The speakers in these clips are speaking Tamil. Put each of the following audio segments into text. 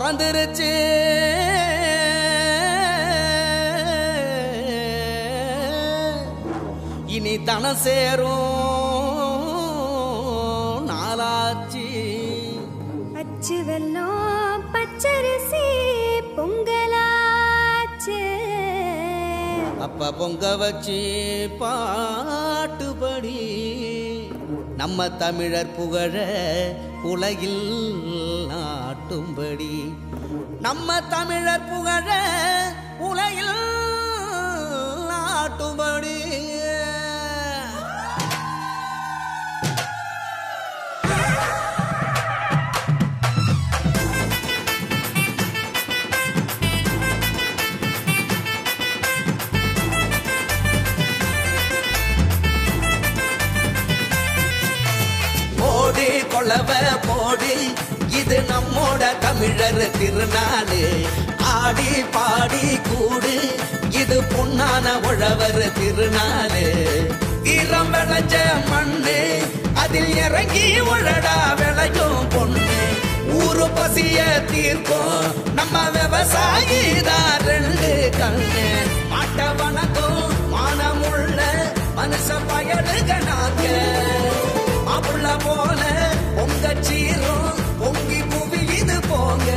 பிறந்துருச்சு இனி தன சேரும் நாளாச்சு அச்சு வெல்லம் பச்சரிசி பொங்கலாச்சு அப்ப பொங்க வச்சு பாட்டுபடி நம்ம தமிழர் புகழ உலகில் நாட்டும்படி நம்ம தமிழர் புகழ உலகில் நாட்டும்படி போடு கொளவ போடு இது நம்மோட தமிழர் திருநாளு ஆடி பாடி கூடு இது பொன்னான உழவர் திருநாளு ஈரம் விளைஞ்ச மண்ணு அதில் இறங்கி உழடா விளையும் பொண்ணு ஊரு பசிய தீர்க்கும் நம்ம விவசாயி தான் ரெண்டு கண்ணு மாட்ட வணக்கம் மானமுள்ள மனுஷ பயலுக நாங்க மாப்புள்ள போல பொங்க சீரும் பொங்கி புவி இது போங்க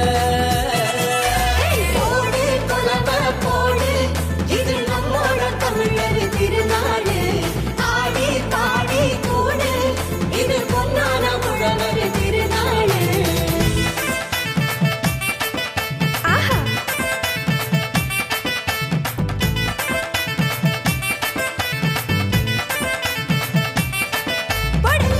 போடு கொலவ போடு இது நம்மோட தமிழர் திருநாடு ஆடி பாடி கூடு இது பொன்னான உழவர் திருநாடு ஆஹா போடு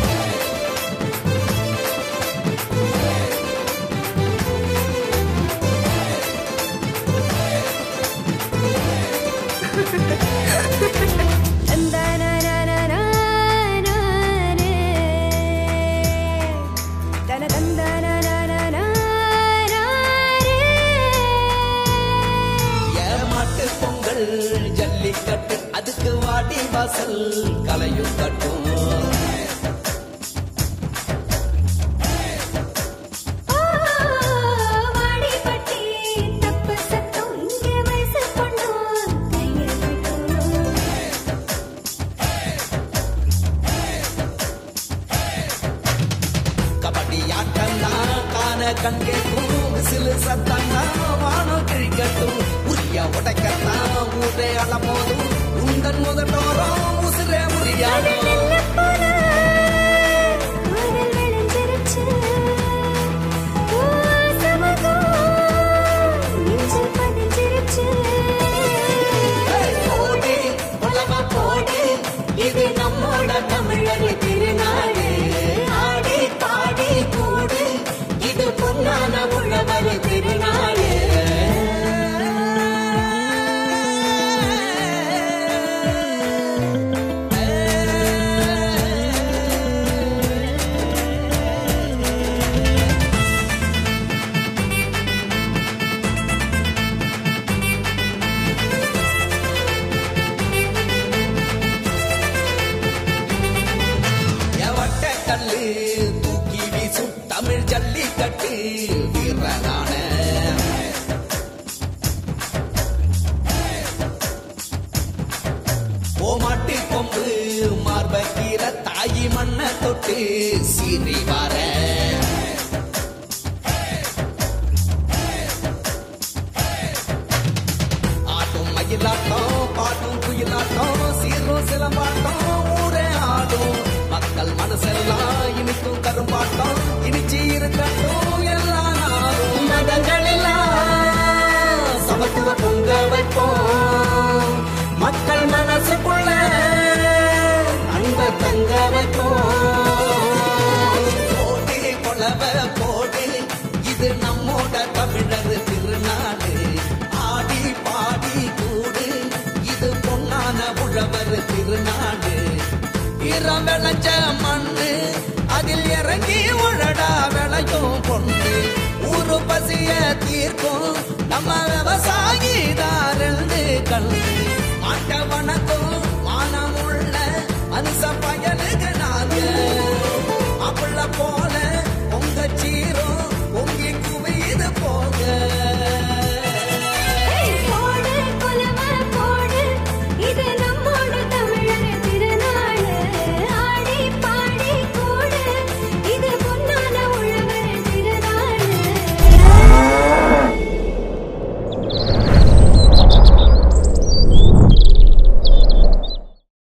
ஏமாட்டு பொங்கல் ஜல்லிக்கட்டு அதுக்கு வாடி வாசல் கலையும் கட்டும் வாடிப்பட்டி தப்பு சத்தம் இங்கே வயசு பொண்ணும் கையில் விட்டோம் கபடி ஆட்டம்தான் காண கண்கேக்கும் விசிலு சத்தம்தான் வானம் கிழிக்கட்டும் உரிய உடைக்கத்தான் ஊரே அலமோதும் உந்தன் முதட்டோரம் உசிரே முறியாடும் போடி உலக போடி இது நம்மோட தமிழர் திருநாடு ஆடி பாடி கூடு இது பொன்னான உழவர் திருநாடு எவட்ட கல்லு தூக்கி வீசும் தமிழ் ஜல்லிக்கட்டு வீரனான ஓமாட்டு கொம்பு மார்பக்கீர தாயி மண்ண தொட்டு சீறி வார ஆட்டும் மயிலாட்டம் பாட்டும் குயிலாட்டம் சீரும் சிலம்பாட்டம் ஊரே ஆடும் மக்கள் மனசெல்லாம் இனிக்கும் கரும்பாட்டம் இனிச்சு இருக்கட்டும் எல்லா நாளும் மதங்களெல்லாம் சமத்துவ பொங்க வைப்போம் மக்கள் மனசுக்குள்ள அன்ப தங்க வைப்போம் போடு கொலவ போடு இது நம்மோட தமிழர் திருநாடு ஆடி பாடி கூடு இது பொன்னான உழவர் திருநாடு இரம் விளைஞ்ச மண்ணு அதில் இறங்கி உழடா விளையும் பொண்ணு ஊரு பசிய தீர்க்கும்